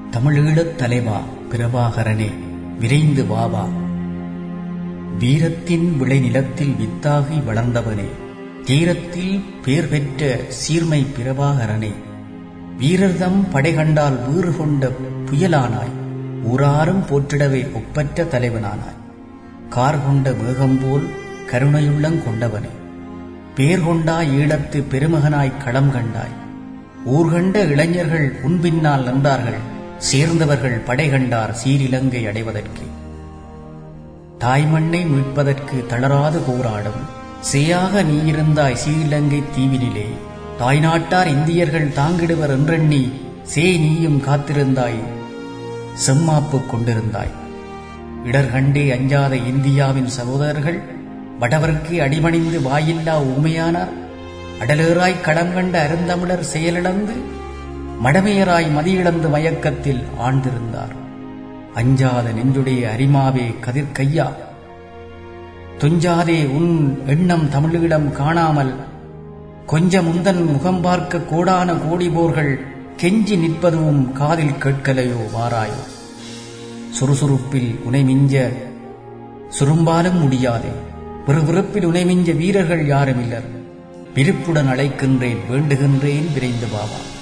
தமிழீழத் தலைவா பிரபாகரனே விரைந்து வாவா வீரத்தின் விளைநிலத்தில் வித்தாகி வளர்ந்தவனே தீரத்தில் பேர் பெற்ற சீர்மை பிரபாகரனே வீரர்தம் படை கண்டால் வீறு கொண்ட புயலானாய் ஊராரும் போற்றிடவே ஒப்பற்ற தலைவனானாய் கார் கொண்ட மேகம் போல் கருணையுள்ளங் கொண்டவனே பேர் கொண்டாய் ஈழத்து பெருமகனாய் களம் கண்டாய் ஊர்கண்ட இளைஞர்கள் உன்பின்னால் நின்றார்கள் சேர்ந்தவர்கள் படை கண்டார் சீரிலங்கை அடைவதற்கு தாய்மண்ணை மீட்பதற்கு தளராது போராடும் சேயாக நீ இருந்தாய் சீரிலங்கை தீவினிலே தாய்நாட்டார் இந்தியர்கள் தாங்கிடுவர் என்றெண்ணி சே நீயும் காத்திருந்தாய் செம்மாப்பு கொண்டிருந்தாய் இடர் கண்டே அஞ்சாத இந்தியாவின் சகோதரர்கள் வடவர்க்கு அடிமணிந்து வாயில்லா ஊமையானார் அடலேறாய் கடம் கண்ட அருந்தமிழர் செயலிழந்து மடமையராய் மதியிழந்து மயக்கத்தில் ஆழ்ந்திருந்தார் அஞ்சாத நெஞ்சுடைய அரிமாவே கதிர்கையா துஞ்சாதே உன் எண்ணம் தமிழீழம் காணாமல் கொஞ்ச முந்தன் முகம் பார்க்க கோடான கோடிபோர்கள் கெஞ்சி நிற்பதுவும் காதில் கேட்கலையோ வாராயோ சுறுசுறுப்பில் உனை மிஞ்ச சுரும்பாலும் முடியாதே விறுவிறுப்பில் உனை மிஞ்ச வீரர்கள் யாருமில்லர் விருப்புடன் அழைக்கின்றேன் வேண்டுகின்றேன் விரைந்து பாவா